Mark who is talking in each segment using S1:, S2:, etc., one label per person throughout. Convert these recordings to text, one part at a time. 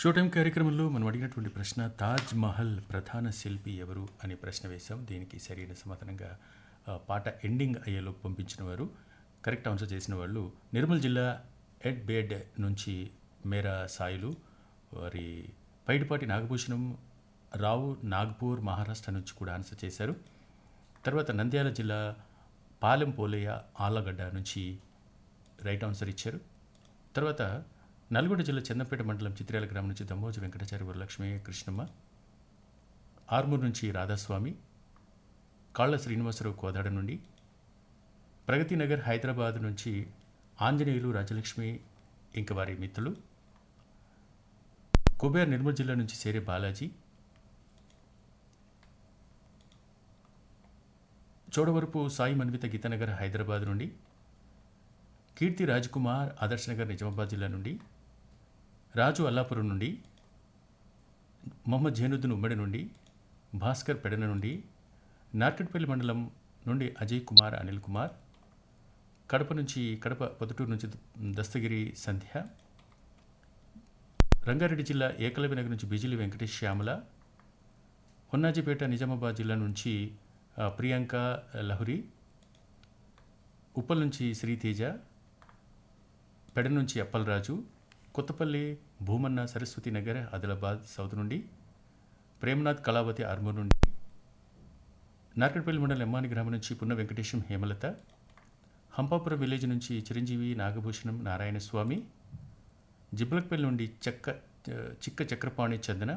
S1: show time కార్యక్రమంలో మనం అడిగినటువంటి ప్రశ్న తాజ్ మహల్ ప్రధాన శిల్పి ఎవరు అనే ప్రశ్న వేశాం దీనికి సరైన సమాధానంగా ఆ, పాట ఎండింగ్ అయ్యేలోపు పంపించిన వారు కరెక్ట్ ఆన్సర్ చేసిన వాళ్ళు నిర్మల్ జిల్లా ఎడ్ బేడ్ నుంచి మేరా సాయిలు వారి పైడిపాటి నాగభూషణం రావు నాగ్పూర్ మహారాష్ట్ర నుంచి కూడా ఆన్సర్ చేశారు తర్వాత నంద్యాల జిల్లా పాలెం పోలయ్య ఆలగడ్డ నుంచి రైట్ ఆన్సర్ ఇచ్చారు తర్వాత నల్గొండ జిల్లా చందంపేట మండలం చిత్రాల గ్రామం నుంచి దమ్మోజు వెంకటాచారి వరలక్ష్మి కృష్ణమ్మ ఆర్మూర్ నుంచి రాధాస్వామి కాళ్ళ శ్రీనివాసరావు కోదాడ నుండి ప్రగతి నగర్ హైదరాబాద్ నుంచి ఆంజనేయులు రాజలక్ష్మి ఇంక వారి మిత్రులు కుబేర్ నిర్మల్ జిల్లా నుంచి సేరే బాలాజీ చోడవరపు సాయి మన్విత గీతానగర్ హైదరాబాద్ నుండి కీర్తి రాజ్కుమార్ ఆదర్శ్ నగర్ నిజామాబాద్ జిల్లా నుండి రాజు అల్లాపురం నుండి మొహమ్మద్ జైనుద్దీన్ ఉమ్మడి నుండి భాస్కర్ పెడన నుండి నార్కట్పల్లి మండలం నుండి అజయ్ కుమార్ అనిల్ కుమార్ కడప నుంచి కడప పొద్దుటూరు నుంచి దస్తగిరి సంధ్య రంగారెడ్డి జిల్లా ఏకలవ్య నగర్ నుంచి బిజిలి వెంకటేష్ శ్యామల హొన్నాజిపేట నిజామాబాద్ జిల్లా నుంచి ఆ, ప్రియాంక లహురి ఉప్పల్ నుంచి శ్రీతేజ పెడ నుంచి అప్పలరాజు కొత్తపల్లి భూమన్న సరస్వతి నగర్ ఆదిలాబాద్ సౌత్ నుండి ప్రేమనాథ్ కళావతి ఆర్మూర్ నుండి నార్కట్పల్లి మండలం ఎమ్మాని గ్రామం నుంచి పున్న వెంకటేశం హేమలత హంపాపురం విలేజ్ నుంచి చిరంజీవి నాగభూషణం నారాయణ స్వామి జిబ్లక్పల్లి నుండి చెక్క చిక్క చక్రపాణి చందన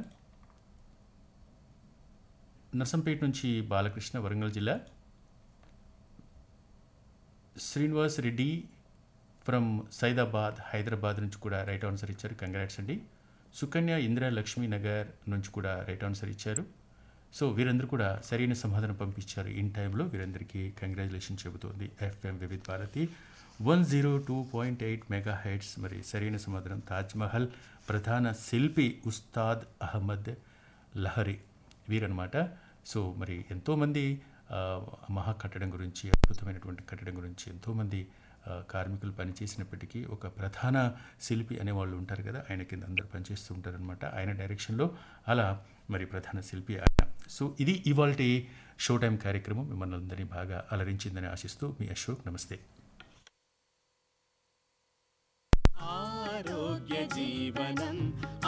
S1: నర్సంపేట నుంచి బాలకృష్ణ వరంగల్ జిల్లా శ్రీనివాస్ రెడ్డి ఫ్రమ్ సైదాబాద్ హైదరాబాద్ నుంచి కూడా రైట్ ఆన్సర్ ఇచ్చారు కంగ్రాట్స్ అండి సుకన్య ఇందిరా లక్ష్మీ నగర్ నుంచి కూడా రైట్ ఆన్సర్ ఇచ్చారు సో వీరందరూ కూడా సరైన సమాధానం పంపించారు ఇన్ టైంలో వీరందరికీ కంగ్రాచులేషన్ చెబుతోంది FM Vividh Bharati one zero two point eight mega heads మరి సరైన సమాధానం తాజ్మహల్ ప్రధాన శిల్పి ఉస్తాద్ అహ్మద్ లహరి వీరనమాట సో మరి ఎంతోమంది ఆ, మహా కట్టడం గురించి అద్భుతమైనటువంటి కట్టడం గురించి ఎంతోమంది ఆ, కార్మికులు పనిచేసినప్పటికీ ఒక ప్రధాన శిల్పి అనేవాళ్ళు ఉంటారు కదా ఆయన కింద అందరూ పనిచేస్తూ ఉంటారనమాట ఆయన డైరెక్షన్లో అలా మరి ప్రధాన శిల్పి ఆయన సో ఇది ఇవాళ షో టైం కార్యక్రమం మిమ్మల్ని అందరినీ బాగా అలరించిందని ఆశిస్తూ మీ అశోక్ నమస్తే
S2: ఆరోగ్య జీవనం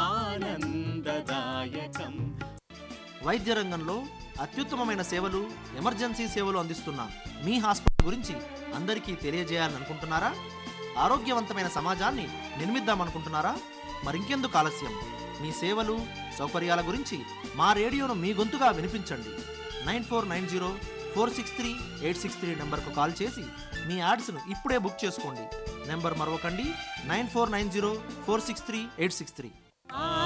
S2: ఆనందదాయకం
S3: వైద్య రంగంలో అత్యుత్తమమైన సేవలు ఎమర్జెన్సీ సేవలు అందిస్తున్న మీ హాస్పిటల్ గురించి అందరికీ తెలియజేయాలనుకుంటున్నారా ఆరోగ్యవంతమైన సమాజాన్ని నిర్మిద్దామనుకుంటున్నారా మరింకెందుకు ఆలస్యం మీ సేవలు సౌకర్యాల గురించి మా రేడియోను మీ గొంతుగా వినిపించండి nine four nine zero four six three eight six three నెంబర్కు కాల్ చేసి మీ యాడ్స్ను ఇప్పుడే బుక్ చేసుకోండి నెంబర్ మరొకండి nine four nine zero four six three eight six three